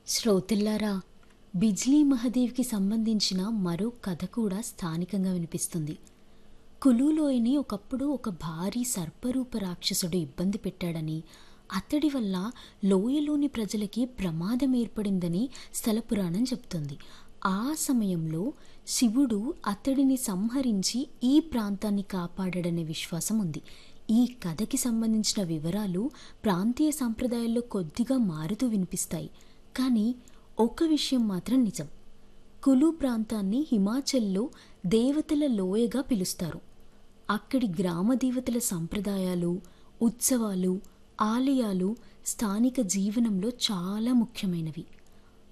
శ్రోతల్లారా బిజ్లీ మహదేవ్కి సంబంధించిన మరో కథ కూడా స్థానికంగా వినిపిస్తుంది కులూలోయని ఒకప్పుడు ఒక భారీ సర్పరూప రాక్షసుడు ఇబ్బంది పెట్టాడని అతడి వల్ల లోయలోని ప్రజలకి ప్రమాదం ఏర్పడిందని స్థల పురాణం చెప్తుంది ఆ సమయంలో శివుడు అతడిని సంహరించి ఈ ప్రాంతాన్ని కాపాడాడనే విశ్వాసం ఉంది ఈ కథకి సంబంధించిన వివరాలు ప్రాంతీయ సంప్రదాయాల్లో కొద్దిగా మారుతూ వినిపిస్తాయి కానీ ఒక విషయం మాత్రం నిజం కులు ప్రాంతాన్ని హిమాచల్లో దేవతల లోయగా పిలుస్తారు అక్కడి గ్రామ దేవతల సంప్రదాయాలు ఉత్సవాలు ఆలయాలు స్థానిక జీవనంలో చాలా ముఖ్యమైనవి